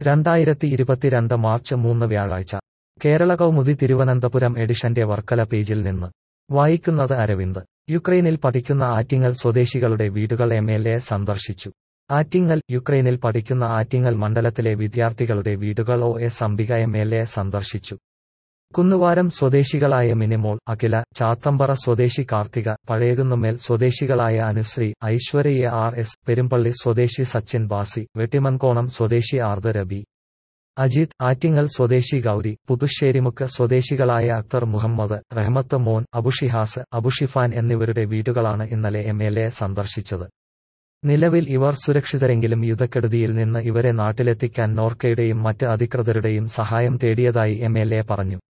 രണ്ടായിരത്തി ഇരുപത്തിരണ്ട് മാർച്ച് മൂന്ന് വ്യാഴാഴ്ച കേരള കൗമുദി തിരുവനന്തപുരം എഡിഷന്റെ വർക്കല പേജിൽ നിന്ന് വായിക്കുന്നത് അരവിന്ദ് യുക്രൈനിൽ പഠിക്കുന്ന ആറ്റിങ്ങൽ സ്വദേശികളുടെ വീടുകൾ എം എൽ എ സന്ദർശിച്ചു ആറ്റിങ്ങൽ യുക്രൈനിൽ പഠിക്കുന്ന ആറ്റിങ്ങൽ മണ്ഡലത്തിലെ വിദ്യാർത്ഥികളുടെ വീടുകൾ O S Ambika M L A സന്ദർശിച്ചു കുന്നുവാരം സ്വദേശികളായ മിനിമോൾ അഖില ചാത്തമ്പറ സ്വദേശി കാർത്തിക പഴയകുന്നുമേൽ സ്വദേശികളായ അനുശ്രീ ഐശ്വര്യ ആർ എസ് പെരുമ്പള്ളി സ്വദേശി സച്ചിൻ ബാസി വെട്ടിമൻകോണം സ്വദേശി ആർദ രബി അജിത് ആറ്റിങ്ങൽ സ്വദേശി ഗൗരി പുതുശ്ശേരിമുക്ക് സ്വദേശികളായ അക്തർ മുഹമ്മദ് റഹ്മത്ത് മോൻ അബുഷിഹാസ് അബുഷിഫാൻ എന്നിവരുടെ വീടുകളാണ് ഇന്നലെ എം എൽ എ സന്ദർശിച്ചത് നിലവിൽ ഇവർ സുരക്ഷിതരെങ്കിലും യുദ്ധക്കെടുതിയിൽ നിന്ന് ഇവരെ നാട്ടിലെത്തിക്കാൻ നോർക്കയുടെയും മറ്റ് അധികൃതരുടെയും സഹായം തേടിയതായി എം എൽ എ പറഞ്ഞു